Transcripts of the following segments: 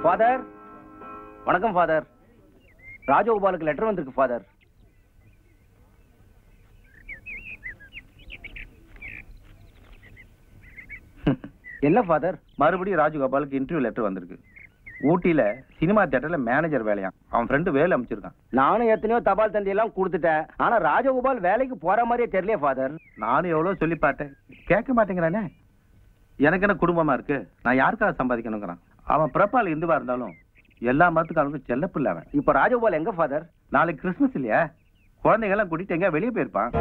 Father வணக்கம் father ராஜகோபாலுக்கு letter வந்திருக்கு ஃபாதர் என்ன ஃபாதர் மறுபடியும் ராஜகோபாலுக்கு இன்டர்வியூ லெட்டர் வந்திருக்கு ஊட்டியில சினிமா தியேட்டர்ல மேனேஜர் வேலையாம் அவன் ஃப்ரெண்டு வேலை அமைச்சிருக்கான் நானும் எத்தனையோ தபால் தந்தி எல்லாம் கொடுத்துட்டேன் ஆனா ராஜகோபால் வேலைக்கு போற மாதிரியே தெரியலையே ஃபாதர் நானும் எவ்வளவு சொல்லி பார்த்தேன் கேட்க மாட்டேங்கிறானே எனக்கு என்ன குடும்பமா இருக்கு நான் யாருக்காக சம்பாதிக்கணுங்கிறான் அவன் பிறப்பால் இந்துவா இருந்தாலும் எல்லா மதத்துக்காரங்களுக்கும் செல்லப்பில்லை அவன் இப்ப ராஜகோபால் எங்க ஃபாதர் நாளைக்கு கிறிஸ்மஸ் இல்லையா குழந்தைங்க எல்லாம் கூட்டிட்டு எங்க வெளியே போயிருப்பான்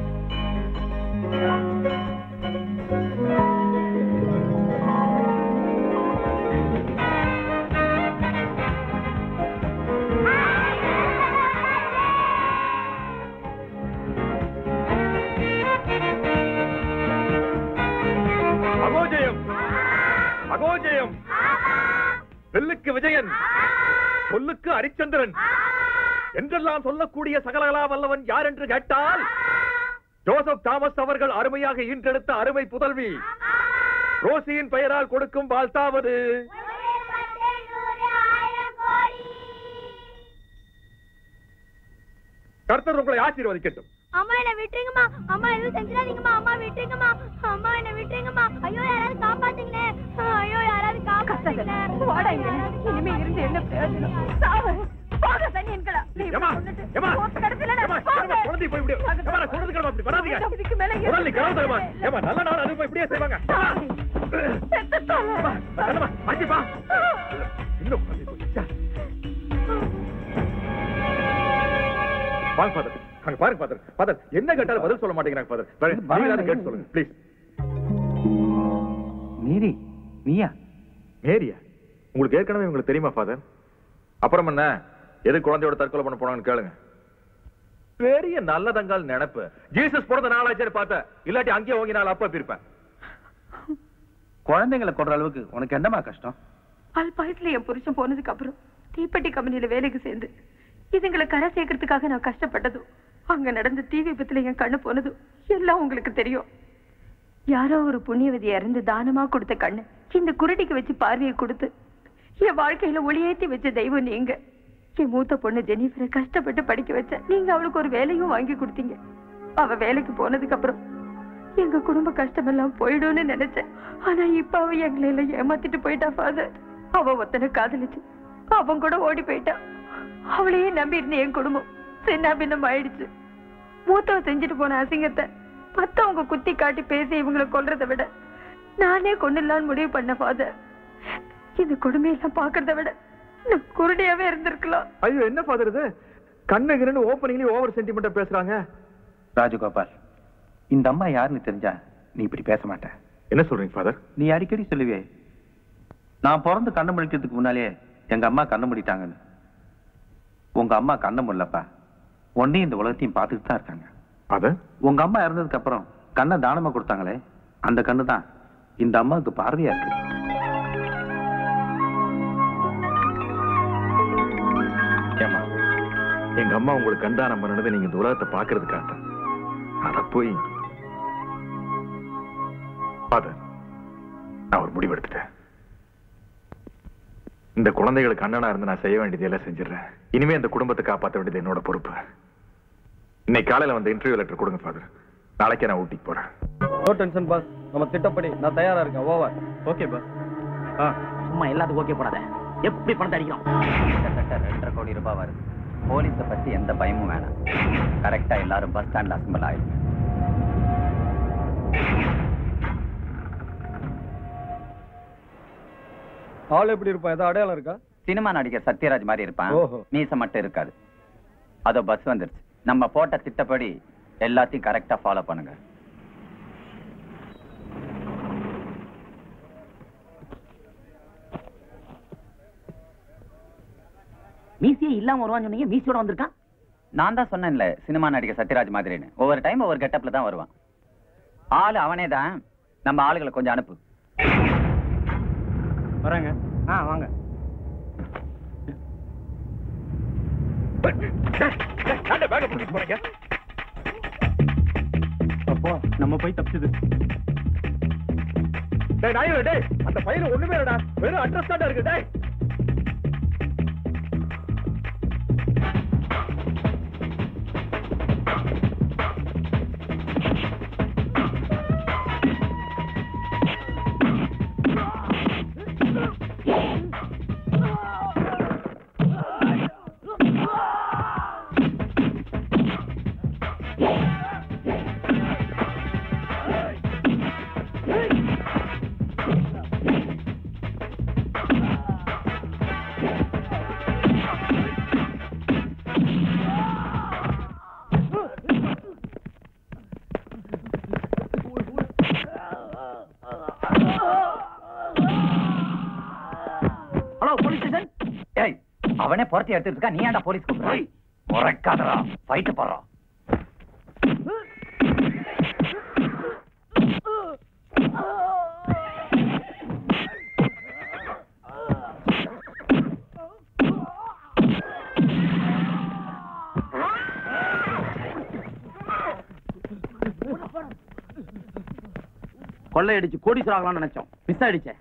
அகோஜயம் அகோஜயம் வெல்லுக்கு விஜயன் சொல்லுக்கு ஹரிச்சந்திரன் என்றெல்லாம் சொல்லக்கூடிய சகலகலா வல்லவன் யார் என்று கேட்டால் ஜோசப் தாமஸ் அவர்கள் அருமையாக ஈன்றெடுத்த அருமை புதல்வி ரோசியின் பெயரால் கொடுக்கும் வாழ்த்தாவது கர்த்தர் உங்களை ஆசீர்வதிக்கட்டும் அம்மா என்ன விட்டுருங்கம்மா அம்மா எதுவும் செஞ்சிடாதீங்கம்மா அம்மா விட்டுருங்கம்மா அம்மா என்ன விட்டுருங்கம்மா ஐயோ யாராவது காப்பாத்துங்களே ஐயோ யாராவது காப்பாத்துங்களே வாடா இங்க. இனிமே இருந்து என்ன பிரயோஜனம் சாவு போக சனியன்களா நீ ஏம்மா, கொன்னுட்டு, ஏம்மா, போட்டு கடைசியில நான் ஏம்மா, போங்க. ஏம்மா, குழந்தை போய் இப்படி- ஏம்மா, நான் சொல்றது கேளும்மா, அப்படி வராதீங்க. இதுக்கு மேல முதல்ல நீ கிளம்பு தருமா? ஏம்மா, நல்ல நாள் அதுவும் இப்படியே செய்வாங்க செத்து தொலை. ஏம்மா, கண்ணம்மா, ஆச்சிப்பா. இன்னும் குழந்தை போய், ச்சே. வாங்க ஃபாதர் அங்க பாருங்க ஃபாதர் ஃபாதர் என்ன கேட்டாலும் பதில் சொல்ல மாட்டேங்கிறாங்க ஃபாதர் நீங்களாவது கேட்டு சொல்லுங்க ப்ளீஸ் மீறி நீயா மேரியா உங்களுக்கு ஏற்கனவே உங்களுக்கு தெரியுமா ஃபாதர் அப்புறம் என்ன எது குழந்தையோட தற்கொலை பண்ண போனாங்கன்னு கேளுங்க பெரிய நல்லதங்கால் நினைப்பு ஜீசஸ் பிறந்த நாளாச்சுன்னு பார்த்தேன் இல்லாட்டி அங்கேயே ஓங்கி நாள் அப்பா பிரிப்பேன் குழந்தைங்களை கொடுற அளவுக்கு உனக்கு என்னமா கஷ்டம் அல்பாயத்துல என் புருஷன் போனதுக்கு அப்புறம் தீப்பெட்டி கம்பெனில வேலைக்கு சேர்ந்து இதுங்களை கரை சேர்க்கறதுக்காக நான் கஷ்டப்பட்டதும் அங்க நடந்த தீ விபத்துல என் கண்ணு போனதும் எல்லாம் உங்களுக்கு தெரியும் யாரோ ஒரு புண்ணியவதி இறந்து தானமா கொடுத்த கண்ணு இந்த குருடிக்கு வச்சு பார்வையை கொடுத்து என் வாழ்க்கையில ஒளியேத்தி வச்ச தெய்வம் நீங்க என் மூத்த பொண்ணு ஜெனிஃபரை கஷ்டப்பட்டு படிக்க வச்ச நீங்க அவளுக்கு ஒரு வேலையும் வாங்கி கொடுத்தீங்க அவ வேலைக்கு போனதுக்கு அப்புறம் எங்க குடும்ப கஷ்டமெல்லாம் போயிடும்னு நினைச்சேன் ஆனா இப்ப அவ எங்களை எல்லாம் ஏமாத்திட்டு போயிட்டா ஃபாதர் அவ ஒத்தனை காதலிச்சு அவன் கூட ஓடி போயிட்டா அவளையே நம்பி இருந்த என் குடும்பம் சின்ன பின்னம் ஆயிடுச்சு மூத்தவ செஞ்சுட்டு போன அசிங்கத்தை மத்தவங்க குத்தி காட்டி பேசி இவங்களை கொல்றதை விட நானே கொண்டுலான்னு முடிவு பண்ண ஃபாதர் இந்த கொடுமையெல்லாம் பாக்குறத விட நான் குருடியாவே இருந்திருக்கலாம் ஐயோ என்ன ஃபாதர் இது கண்ணுகிறன்னு ஓப்பனிங்லயே ஓவர் சென்டிமெண்டா பேசுறாங்க ராஜகோபால் இந்த அம்மா யாருன்னு தெரிஞ்சா நீ இப்படி பேச மாட்ட என்ன சொல்றீங்க ஃபாதர் நீ அடிக்கடி சொல்லுவே நான் பிறந்து கண்ணு முடிக்கிறதுக்கு முன்னாலே எங்க அம்மா கண்ணு மூடிட்டாங்கன்னு உங்க அம்மா கண்ணு முடியலப்பா உன்னையும் இந்த உலகத்தையும் பார்த்துட்டு தான் இருக்காங்க அத உங்க அம்மா இறந்ததுக்கு அப்புறம் கண்ணை தானமா கொடுத்தாங்களே அந்த கண்ணு தான் இந்த அம்மாவுக்கு பார்வையா இருக்கு ஏமா எங்க அம்மா உங்களுக்கு கண்டானம் பண்ணது நீங்க இந்த உலகத்தை பாக்குறதுக்காக தான் அத போய் ஃபாதர் நான் ஒரு முடிவு எடுத்துட்டேன் இந்த குழந்தைகளுக்கு அண்ணனா இருந்து நான் செய்ய வேண்டியது எல்லாம் செஞ்சிடறேன் இனிமே இந்த குடும்பத்தை காப்பாற்ற வேண்டியது என்னோட பொறுப்பு இன்னைக்கு காலையில வந்து இன்டர்வியூ லெட்டர் கொடுங்க ஃபாதர் நாளைக்கே நான் ஊட்டிக்கு போறேன் நோ டென்ஷன் பாஸ் நம்ம திட்டப்படி நான் தயாரா இருக்கேன் ஓவர் ஓகே பாஸ் ஆ சும்மா எல்லாத்துக்கும் ஓகே போடாத எப்படி பணத்தை அடிக்கிறோம் கிட்டத்தட்ட ரெண்டரை கோடி ரூபாய் வருது போலீஸை பத்தி எந்த பயமும் வேணாம் கரெக்டா எல்லாரும் பஸ் ஸ்டாண்ட்ல அசம்பிள் ஆயிடும் ஆள் எப்படி இருப்பான் ஏதாவது அடையாளம் இருக்கா சினிமா நடிகர் சத்யராஜ் மாதிரி இருப்பான் ஓஹோ. மீச மட்டும் இருக்காது அதோ பஸ் வந்துருச்சு நம்ம போட்ட திட்டப்படி எல்லாத்தையும் கரெக்டா ஃபாலோ பண்ணுங்க மீசியே இல்லாம வருவான்னு சொன்னீங்க மீசியோட வந்திருக்கான் நான் தான் சொன்னேன்ல சினிமா நடிகர் சத்யராஜ் மாதிரின்னு ஒவ்வொரு டைம் ஒவ்வொரு கெட்டப்ல தான் வருவான் ஆளு அவனே தான் நம்ம ஆளுகளை கொஞ்சம் அனுப்பு வராங்க ஆ வாங்க போறீங்க அப்பா நம்ம போய் தப்பிச்சது டேய் நாயோ டேய் அந்த ஃபைல் ஒண்ணுமே இல்லடா வெறும் அட்ரஸ் கார்டா இருக்கு டேய் அவனே புறத்தி எடுத்துட்டு இருக்கா நீ ஏன்டா போலீஸ் கூப்பிடுற உறக்காதடா ஃபைட்டு போடுறோம் கொள்ளையடிச்சு கோடீஸ்வரர் ஆகலாம்னு நினைச்சோம் மிஸ் ஆயிடுச்சே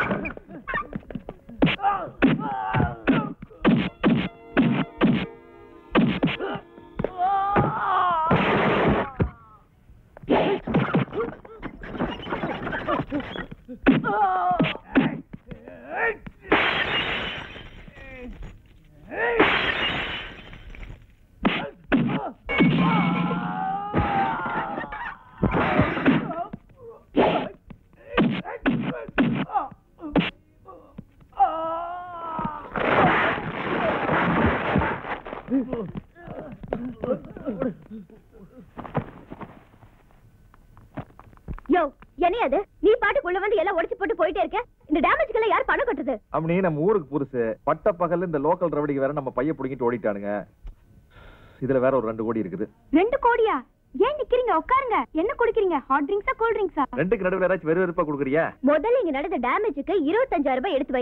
யோ என்ன அது நீ பாட்டுக்குள்ள வந்து எல்லாம் உடைச்சு போட்டு போயிட்டே இருக்க இந்த டேமேஜ்க்கெல்லாம் யார் பணம் கட்டுறது அப்படி நம்ம ஊருக்கு புதுசு பட்ட பகல்ல இந்த லோக்கல் ரவடிக்கு வேற நம்ம பைய புடிங்கிட்டு ஓடிட்டானுங்க இதுல வேற ஒரு ரெண்டு கோடி இருக்குது ரெண்டு கோடியா ஏன் நிக்கிறீங்க உட்காருங்க என்ன குடிக்கிறீங்க ஹாட் ட்ரிங்க்ஸா கூல் ட்ரிங்க்ஸா ரெண்டுக்கு நடுவில் ஏதாச்சும் வெறு வெறுப்பா கொடுக்குறியா முதல்ல இங்க நடந்த டேமேஜுக்கு இருபத்தஞ்சாயிரம் ரூபாய் எடுத்து வை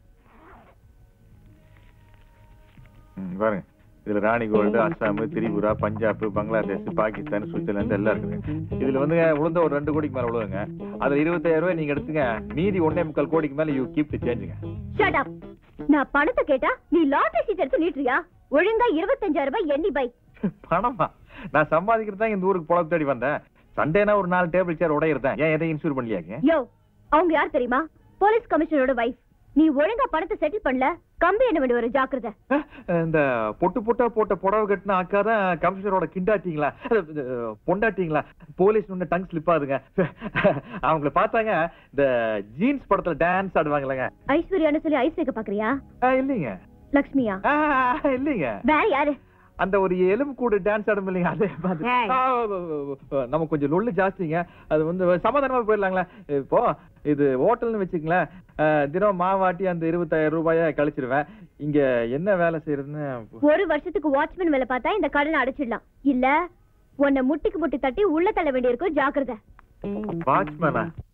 ம், பாருங்க இதுல ராணி கோல்டு அஸ்ஸாம் திரிபுரா பஞ்சாப் பங்களாதேஷ் பாகிஸ்தான் சுவிட்சர்லாந்து எல்லாம் இருக்குங்க இதுல வந்து உளுந்த ஒரு ரெண்டு கோடிக்கு மேல உழுவுங்க அதுல இருபத்தாயிரம் ரூபாய் நீங்க எடுத்துங்க மீதி ஒன்னே முக்கால் கோடிக்கு மேல யூ கீப் தி சேஞ்சுங்க ஷட் அப் நான் பணத்தை கேட்டா நீ லாட்டரி சீட் எடுத்து நீட்டுறியா ஒழுங்கா இருபத்தஞ்சாயிரம் ரூபாய் எண்ணி பை பணமா நான் சம்பாதிக்கிறது தான் இந்த ஊருக்கு பொழப்பு தேடி வந்தேன் சண்டேனா ஒரு நாலு டேபிள் சேர் உடையிருந்தேன் ஏன் எதை இன்சூர் பண்ணலையாங்க யோ அவங்க யார் தெரியுமா போலீஸ் கமிஷனரோட வைஃப் நீ ஒழுங்கா பணத்தை செட்டில் பண்ணல கம்பி என்ன வேண்டிய ஒரு ஜாக்கிரதை இந்த பொட்டு பொட்டா போட்ட புடவை கட்டின அக்கா தான் கமிஷனரோட கிண்டாட்டிங்களா அஹ், பொண்டாட்டிங்களா போலீஸ் ஒண்ணு டங் ஸ்லிப் ஆகுதுங்க அவங்கள பார்த்தாங்க இந்த ஜீன்ஸ் படத்துல டான்ஸ் ஆடுவாங்களேங்க ஐஸ்வர்யான்னு சொல்லி ஐஸ் வைக்க பாக்குறியா ஆ, இல்லைங்க லக்ஷ்மியா ஆ, இல்லைங்க வேற யாரு அந்த ஒரு எலும்பு கூடு டான்ஸ் ஆடும் இல்லைங்க அதே மாதிரி ஏய். ஆ, நம்ம கொஞ்சம் லொல்லு ஜாஸ்திங்க அது வந்து சமாதானமா போயிடலாங்களே இப்போ இது ஹோட்டல்னு வச்சுக்கங்களேன் ஆ, தினம் மாவாட்டி அந்த இருபத்தாயிரம் ரூபாய கழிச்சிருவேன் இங்க என்ன வேலை செய்யறதுன்னு ஒரு வருஷத்துக்கு வாட்ச்மேன் வேலை பார்த்தா இந்த கடனை அடைச்சிடலாம் இல்ல உன்னை முட்டிக்கு முட்டி தட்டி உள்ள தள்ள வேண்டியிருக்கும் ஜாக்கிரதை வாட்ச்மேனா